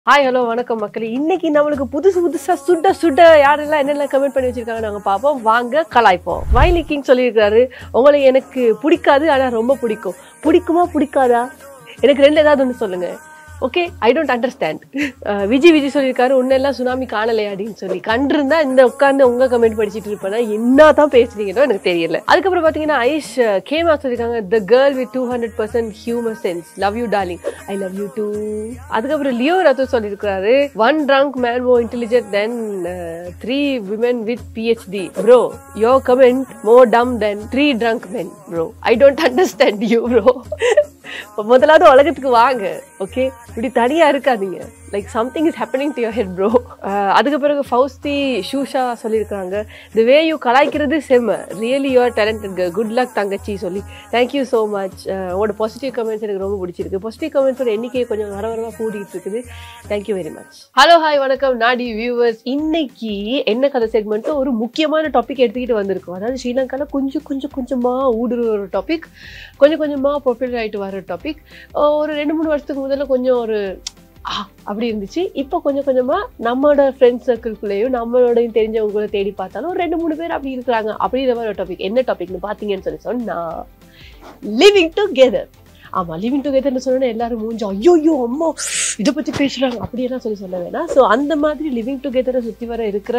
Hi hello வணக்கம் மக்களே இன்னைக்கு நம்மளுக்கு புதுசு புதுசா சுட சுட யாரெல்லாம் என்னெல்லாம் கமெண்ட் பண்ணி வச்சிருக்காங்க நாங்க பார்ப்போம் வாங்க கலாய்ப்போம் வைலி கிங் சொல்லியிருக்காரு உங்களை எனக்கு பிடிக்காது ஆனா ரொம்ப பிடிக்கும் பிடிக்குமா பிடிக்காதா எனக்கு ரெண்டு ஏதாவது ஒன்று சொல்லுங்க okay I don't understand Vijay Vijay சொல்லியிருக்காரு உன்னெல்லாம் சுனாமி காணலையா அப்படின்னு சொல்லி கண்டிருந்தா இந்த உட்காந்து உங்க கமெண்ட் படிச்சிட்டு இருப்பேனா என்ன தான் பேசுறீங்கன்னு எனக்கு தெரியல அதுக்கப்புறம் பாத்தீங்கன்னா ஐஷ் கேமா சொல்லியிருக்காங்க the girl with two hundred percent humour sense love you darling I love you too அதுக்கப்புறம் லியோ ரத்து சொல்லியிருக்காரு one drunk man more intelligent than three women with PhD bro yo comment more dumb than three drunk men bro I don't understand you bro முதலாவது உலகத்துக்கு வாங்க okay இப்படி தனியா இருக்காதீங்க like something is happening to your head bro அதுக்கு பிறகு ஃபவுஸ்தி ஷூஷா சொல்லியிருக்காங்க தி வே you கலாய்க்கிறது செம்ம really your talented good luck தங்கச்சி சொல்லி தேங்க்யூ ஸோ மச் உங்களோட பாசிட்டிவ் கமெண்ட்ஸ் எனக்கு ரொம்ப பிடிச்சிருக்கு பாசிட்டிவ் கமெண்ட்ஸோட எண்ணிக்கை கொஞ்சம் வர வரவா கூடிட்டு இருக்குது thank you very much hello hi வணக்கம் நாடி வியூவர்ஸ் இன்னைக்கு என்ன கதை செக்மெண்ட்டு ஒரு முக்கியமான டாபிக் எடுத்துக்கிட்டு வந்திருக்கோம் அதாவது ஸ்ரீலங்காவில் கொஞ்சம் கொஞ்சம் கொஞ்சமாக ஊடுருவ ஒரு டாபிக் கொஞ்சம் கொஞ்சமாக பாப்புலர் ஆகிட்டு வர டாபிக் ஒரு ரெண்டு மூணு வருஷத்துக்கு முதல்ல கொஞ்சம் ஒரு ஆ, அப்படி இருந்துச்சு இப்போ கொஞ்சம் கொஞ்சமா நம்மளோட ஃப்ரெண்ட்ஸ் சர்க்கிள்குள்ளேயும் நம்மளோடையும் தெரிஞ்சவங்கள தேடி பார்த்தாலும் ஒரு ரெண்டு மூணு பேர் அப்படி இருக்கிறாங்க அப்படிங்கிற மாதிரி ஒரு டாபிக் என்ன டாபிக்னு பார்த்தீங்கன்னு சொல்லி சொன்னா லிவிங் டுகெதர் ஆமா லிவிங் டுகெதர்னு சொன்னா எல்லாரும் மூஞ்சா ஐயோ ஐயோ அம்மா இதை பத்தி பேசுறாங்க அப்படியெல்லாம் சொல்லி சொல்ல வேணாம் ஸோ அந்த மாதிரி லிவிங் டுகெதரை சுற்றி வர இருக்கிற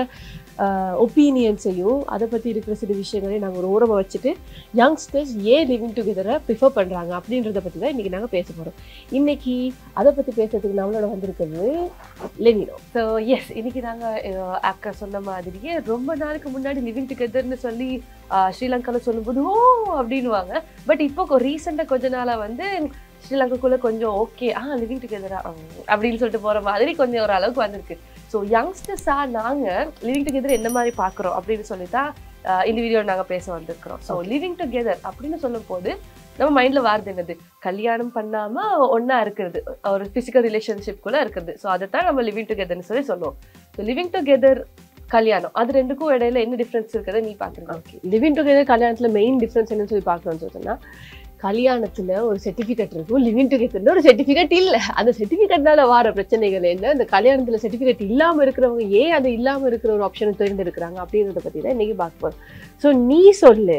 ஒப்பீனியன்ஸையும் அதை பற்றி இருக்கிற சில விஷயங்களையும் நாங்கள் ஒரு ஓரமாக வச்சுட்டு யங்ஸ்டர்ஸ் ஏன் லிவிங் டுகெதரை ப்ரிஃபர் பண்ணுறாங்க அப்படின்றத பற்றி தான் இன்றைக்கி நாங்கள் பேச போகிறோம் இன்னைக்கு அதை பற்றி பேசுறதுக்கு நம்மளோட வந்திருக்கிறது லெனினோ ஸோ எஸ் இன்னைக்கு நாங்கள் அக்கா சொன்ன மாதிரியே ரொம்ப நாளுக்கு முன்னாடி லிவிங் டுகெதர்னு சொல்லி ஸ்ரீலங்காவில் சொல்லும்போது ஓ அப்படின்வாங்க பட் இப்போ ரீசெண்டாக கொஞ்ச நாளாக வந்து ஸ்ரீலங்காக்குள்ளே கொஞ்சம் ஓகே ஆ லிவிங் டுகெதரா அப்படின்னு சொல்லிட்டு போகிற மாதிரி கொஞ்சம் ஒரு அளவுக்கு வந்திருக்கு ஸோ யங்ஸ்டர்ஸாக நாங்கள் லிவிங் டுகெதர் என்ன மாதிரி பார்க்குறோம் அப்படின்னு சொல்லி தான் ஆஹ் இந்த வீடியோ நாங்கள் பேச வந்திருக்கிறோம் ஸோ லிவிங் டுகெதர் அப்படின்னு சொல்லும் போது நம்ம மைண்டில் வாருது என்னது கல்யாணம் பண்ணாமல் ஒன்றா இருக்கிறது ஒரு ஃபிசிக்கல் ரிலேஷன்ஷிப்குள்ளே இருக்கிறது ஸோ அதை தான் நம்ம லிவிங் டுகெதர்னு சொல்லி சொல்லுவோம் ஸோ லிவிங் டுகெதர் கல்யாணம் அது ரெண்டுக்கும் இடையில என்ன டிஃப்ரென்ஸ் இருக்கிறத நீ பார்க்குறீங்க ஓகே லிவிங் டுகெதர் கல்யாணத்தில் மெயின் டிஃப்ரென்ஸ் என்னன்னு சொல்லி பார்க்கணும்னு சொன்னா கல்யாணத்துல ஒரு சர்டிபிகேட் இருக்கும் லிவிங் டுகெதர்ல ஒரு சர்டிபிகேட் இல்ல அந்த சர்டிபிகேட்னால வர பிரச்சனைகள் என்ன அந்த கல்யாணத்துல சர்டிபிகேட் இல்லாம இருக்கிறவங்க ஏன் அது இல்லாம இருக்கிற ஒரு ஆப்ஷனை தேர்ந்தெடுக்கிறாங்க அப்படின்றத பத்தி தான் இன்னைக்கு பார்க்க போறோம் ஸோ நீ சொல்லு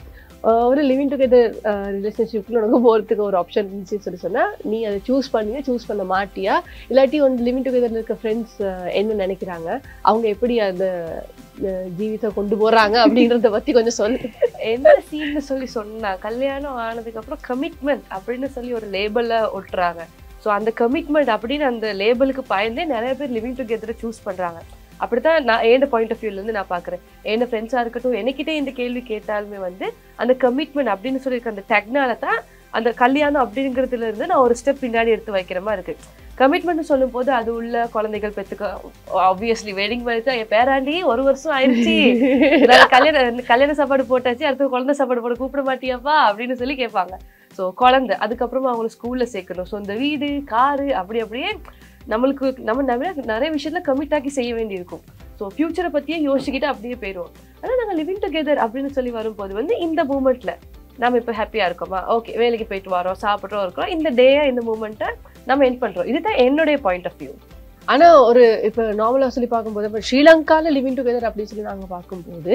ஆஹ் ஒரு லிவிங் டுகெதர் ரிலேஷன்ஷிப்ல உனக்கு போகிறதுக்கு ஒரு ஆப்ஷன் இருந்துச்சுன்னு சொல்லி சொன்னா நீ அதை சூஸ் பண்ணியா சூஸ் பண்ண மாட்டியா இல்லாட்டி வந்து லிவிங் டுகெதர்ல இருக்க ஃப்ரெண்ட்ஸ் என்ன நினைக்கிறாங்க அவங்க எப்படி அந்த அஹ், ஜீவிதத்தை கொண்டு போறாங்க அப்படின்றத பத்தி கொஞ்சம் சொல்லு என்ன சீன்னு சொல்லி சொன்னா கல்யாணம் ஆனதுக்கு அப்புறம் கமிட்மெண்ட் அப்படின்னு சொல்லி ஒரு லேபிள்ல ஒட்டுறாங்க ஸோ அந்த கமிட்மெண்ட் அப்படின்னு அந்த லேபிளுக்கு பயந்தே நிறைய பேர் லிவிங் டுகெதரை சூஸ் பண்றாங்க அப்படித்தான் நான் என்னோட பாயிண்ட் ஆஃப் வியூல இருந்து நான் பாக்குறேன் என்ன ஃப்ரெண்ட்ஸா இருக்கட்டும் எனக்கிட்டே இந்த கேள்வி கேட்டாலுமே வந்து அந்த கமிட்மெண்ட் அப்படின்னு சொல்லியிருக்க அந்த டெக்னால தான் அந்த கல்யாணம் அப்படிங்கிறதுல இருந்து நான் ஒரு ஸ்டெப் பின்னாடி எடுத்து வைக்கிற மாதிரி இருக்கு கமிட்மெண்ட் சொல்லும் போது அது உள்ள குழந்தைகள் பெற்றுக்க ஆப்வியஸ்லி வெட்டிங் மாதிரி தான் என் பேராண்டி ஒரு வருஷம் ஆயிடுச்சு நான் கல்யாண கல்யாண சாப்பாடு போட்டாச்சு அடுத்து குழந்தை சாப்பாடு போட கூப்பிட மாட்டியாப்பா அப்படின்னு சொல்லி கேட்பாங்க ஸோ குழந்தை அதுக்கப்புறமா அவங்களை ஸ்கூல்ல சேர்க்கணும் ஸோ இந்த வீடு காரு அப்படி அப்படியே நம்மளுக்கு நம்ம நிறைய நிறைய விஷயத்துல கமிட் ஆக்கி செய்ய வேண்டியிருக்கும் ஸோ ஃபியூச்சரை பத்தியே யோசிச்சுக்கிட்டு அப்படியே போயிடுவோம் ஆனால் நாங்கள் லிவிங் டுகெதர் அப்படின்னு சொல்லி வரும்போது வந்து இந்த மூமெண்ட்ல நம்ம இப்போ ஹாப்பியா இருக்கோமா ஓகே வேலைக்கு போயிட்டு வரோம் சாப்பிட்றோம் இருக்கிறோம் இந்த டேயா இந்த மூமெண்ட்டை நம்ம என் பண்றோம் இதுதான் என்னுடைய பாயிண்ட் ஆஃப் வியூ ஆனா ஒரு இப்ப நார்மலா சொல்லி பார்க்கும்போது இப்ப ஸ்ரீலங்கால லிவிங் டுகெதர் அப்படின்னு சொல்லி நாங்க பார்க்கும்போது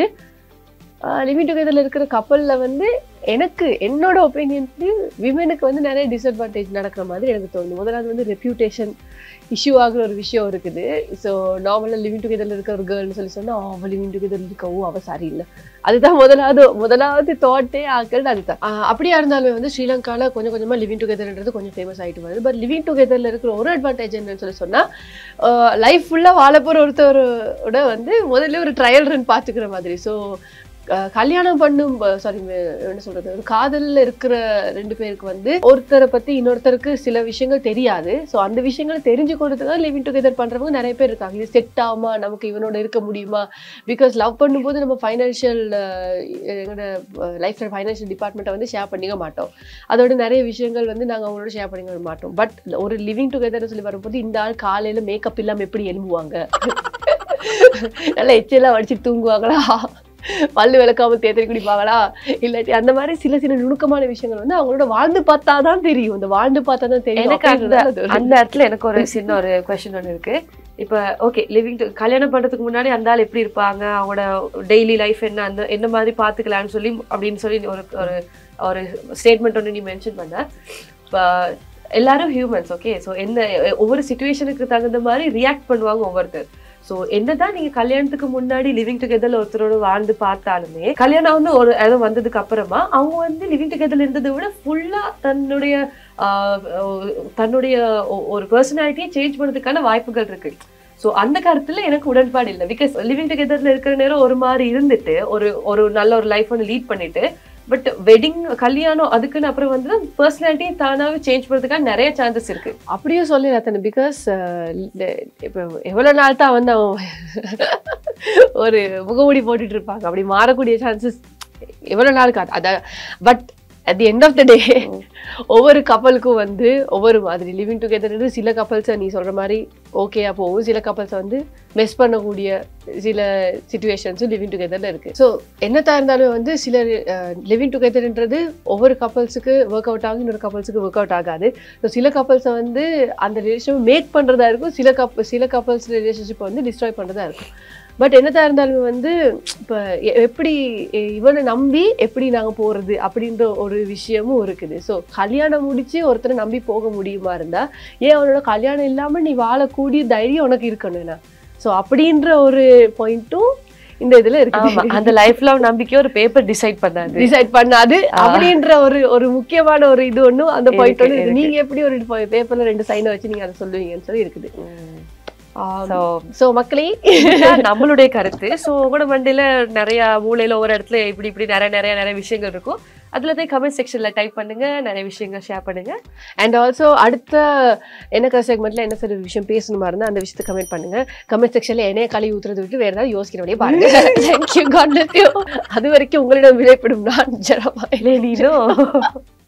லிவிங் டுகெதர்ல இருக்கிற கப்பல்ல வந்து எனக்கு என்னோட ஒப்பீனியன்ஸ்லயும் விமனுக்கு வந்து நிறைய டிஸ்அட்வான்டேஜ் நடக்கிற மாதிரி எனக்கு தோணுது முதலாவது வந்து ரெப்யூட்டேஷன் இஷ்யூ ஆகுற ஒரு விஷயம் இருக்குது ஸோ நார்மலாக லிவிங் டுகெதர்ல இருக்க ஒரு கேர்ள்னு சொல்லி சொன்னா அவள் லிவிங் டுகெதர் இருக்கவும் அவ சரியில்லை அதுதான் முதலாவது முதலாவது தாட்டே ஆக்கள் அதுதான் ஆஹ் அப்படியா இருந்தாலுமே வந்து ஸ்ரீலங்கால கொஞ்சம் கொஞ்சமா லிவிங் டுகெதர்ன்றது கொஞ்சம் ஃபேமஸ் ஆயிட்டு வருது பட் லிவிங் டுகெதர்ல இருக்கிற ஒரு அட்வான்டேஜ் என்னன்னு சொல்லி சொன்னா லைஃப் ஃபுல்லா வாழ போற ஒருத்தரோட வந்து முதல்ல ஒரு ட்ரையல் ரன் பார்த்துக்கிற மாதிரி ஸோ கல்யாணம் பண்ணும் சாரி என்ன சொல்றது ஒரு காதல்ல இருக்கிற ரெண்டு பேருக்கு வந்து ஒருத்தரை பத்தி இன்னொருத்தருக்கு சில விஷயங்கள் தெரியாது ஸோ அந்த விஷயங்களை தெரிஞ்சு கொடுத்து தான் லிவிங் டுகெதர் பண்றவங்க நிறைய பேர் இருக்காங்க இது செட் ஆகுமா நமக்கு இவனோட இருக்க முடியுமா பிகாஸ் லவ் பண்ணும்போது நம்ம ஃபைனான்ஷியல் எங்களோட லைஃப்ல ஃபைனான்ஷியல் டிபார்ட்மெண்ட்டை வந்து ஷேர் பண்ணிக்க மாட்டோம் அதோட நிறைய விஷயங்கள் வந்து நாங்கள் அவங்களோட ஷேர் பண்ணிக்க மாட்டோம் பட் ஒரு லிவிங் டுகெதர் சொல்லி வரும்போது இந்த ஆள் காலையில மேக்கப் இல்லாம எப்படி எழும்புவாங்க நல்லா எச்செல்லாம் வடிச்சிட்டு தூங்குவாங்களா பல்லு விளக்காம தேத்தரி குடிப்பாங்களா இல்லாட்டி அந்த மாதிரி சில சில நுணுக்கமான விஷயங்கள் வந்து அவங்களோட வாழ்ந்து பார்த்தா தான் தெரியும் இந்த வாழ்ந்து பார்த்தா தான் தெரியும் எனக்கு அந்த அப்படின்றதால அது ஒரு- அந்த இடத்துல எனக்கு ஒரு சின்ன ஒரு கொஸ்டின் ஒன்று இருக்கு இப்ப ஓகே லிவிங் கல்யாணம் பண்றதுக்கு முன்னாடி அந்த ஆள் எப்படி இருப்பாங்க அவங்களோட டெய்லி லைஃப் என்ன அந்த என்ன மாதிரி பாத்துக்கலாம்னு சொல்லி அப்படின்னு சொல்லி ஒரு ஒரு ஒரு ஸ்டேட்மெண்ட் ஒன்று நீ மென்ஷன் பண்ண இப்ப எல்லாரும் ஹியூமன்ஸ் ஓகே ஸோ என்ன ஒவ்வொரு சுச்சுவேஷனுக்கு தகுந்த மாதிரி ரியாக்ட் பண்ணுவாங்க ஒவ்வொருத்தர் ஸோ என்னதான் நீங்க கல்யாணத்துக்கு முன்னாடி லிவிங் டுகெதர்ல ஒருத்தரோட வாழ்ந்து பார்த்தாலுமே கல்யாணம் வந்து ஒரு இடம் வந்ததுக்கு அப்புறமா அவங்க வந்து லிவிங் டுகெதர்ல இருந்ததை விட ஃபுல்லா தன்னுடைய ஆஹ் ஒ- தன்னுடைய ஒ- ஒரு பர்சனாலிட்டியை சேஞ்ச் பண்ணதுக்கான வாய்ப்புகள் இருக்கு ஸோ அந்த கருத்துல எனக்கு உடன்பாடு இல்லை பிகாஸ் லிவிங் டுகெதர்ல இருக்கிற நேரம் ஒரு மாதிரி இருந்துட்டு ஒரு ஒரு நல்ல ஒரு லைஃப் ஒன்று லீட் பண்ணிட்டு பட் வெட்டிங் கல்யாணம் அதுக்குன்னு அப்புறம் வந்து பர்சனாலிட்டியை தானாவே சேஞ்ச் பண்ணதுக்கான நிறைய சான்சஸ் இருக்கு அப்படியும் சொல்லி ரத்தன பிகாஸ் இப்போ எவ்வளவு நாள் தான் வந்து அவன் ஒரு முகமூடி போட்டுட்டு இருப்பாங்க அப்படி மாறக்கூடிய சான்சஸ் எவ்வளவு நாளுக்கு அது- அத but at the end of the day ஒவ்வொரு கப்பலுக்கும் வந்து ஒவ்வொரு மாதிரி லிவிங் டுகெதர் சில கப்பல்ஸை நீ சொல்ற மாதிரி ஓகேயா போகும் சில கப்பல்ஸை வந்து மெஸ் பண்ணக்கூடிய சில சுச்சுவேஷன்ஸும் லிவிங் டுகெதர்ல இருக்கு ஸோ என்னத்தா இருந்தாலும் வந்து சில லிவிங் டுகெதர்ன்றது ஒவ்வொரு கப்பல்ஸுக்கு ஒர்க் அவுட் ஆகும் இன்னொரு கப்பல்ஸுக்கு ஒர்க் அவுட் ஆகாது ஸோ சில கப்பல்ஸை வந்து அந்த ரிலேஷன் மேக் பண்ணுறதா இருக்கும் சில கப் சில கப்பல்ஸ் ரிலேஷன்ஷிப்பை வந்து டிஸ்ட்ராய் பண்ணுறதா இருக்கும் பட் என்னதான் இருந்தாலுமே வந்து இப்போ எப்படி எ- இவனை நம்பி எப்படி நாங்கள் போகிறது அப்படின்ற ஒரு விஷயமும் இருக்குது ஸோ கல்யாணம் முடிச்சு ஒருத்தரை நம்பி போக முடியுமா இருந்தா ஏன் அவனோட கல்யாணம் இல்லாமல் நீ வாழக்கூடிய தைரியம் உனக்கு இருக்கணும்னா ஸோ அப்படின்ற ஒரு பாயிண்ட்டும் இந்த இதில் ஆமா இருக்குது அந்த லைஃப்ல நம்பிக்கை ஒரு பேப்பர் டிசைட் பண்ணாது டிசைட் பண்ணாது அப்படின்ற ஒரு ஒரு முக்கியமான ஒரு இது ஒண்ணும் அந்த பாயிண்ட் இருக்கு, ஒன்று இருக்கு. நீங்க எப்படி ஒரு பேப்பர்ல ரெண்டு சைனை வச்சு நீங்க அதை சொல்லுவீங்கன்னு சொல்லி இருக்குது ஸோ சோ மக்களே இதுதான் நம்மளுடைய கருத்து ஸோ உங்களோட மண்டையில நிறைய மூலையில ஒரு இடத்துல இப்படி இப்படி நிறைய நிறைய நிறைய விஷயங்கள் இருக்கும் அதுல போய் கமெண்ட் செக்ஷன்ல டைப் பண்ணுங்க நிறைய விஷயங்கள் ஷேர் பண்ணுங்க அண்ட் ஆல்சோ அடுத்த என்ன செக்மெண்ட்ல என்ன சில விஷயம் பேசணுமா இருந்தா அந்த விஷயத்தை கமெண்ட் பண்ணுங்க கமெண்ட் செக்ஷன்ல என்னைய கழுவி ஊத்துறது விட்டு வேற ஏதாவது யோசிக்கிறபடியே பாருங்க தேங்க்யூ காட் அது வரைக்கும் உங்களிடம் விடைபெறும் நான் ஜெரமா நீனும்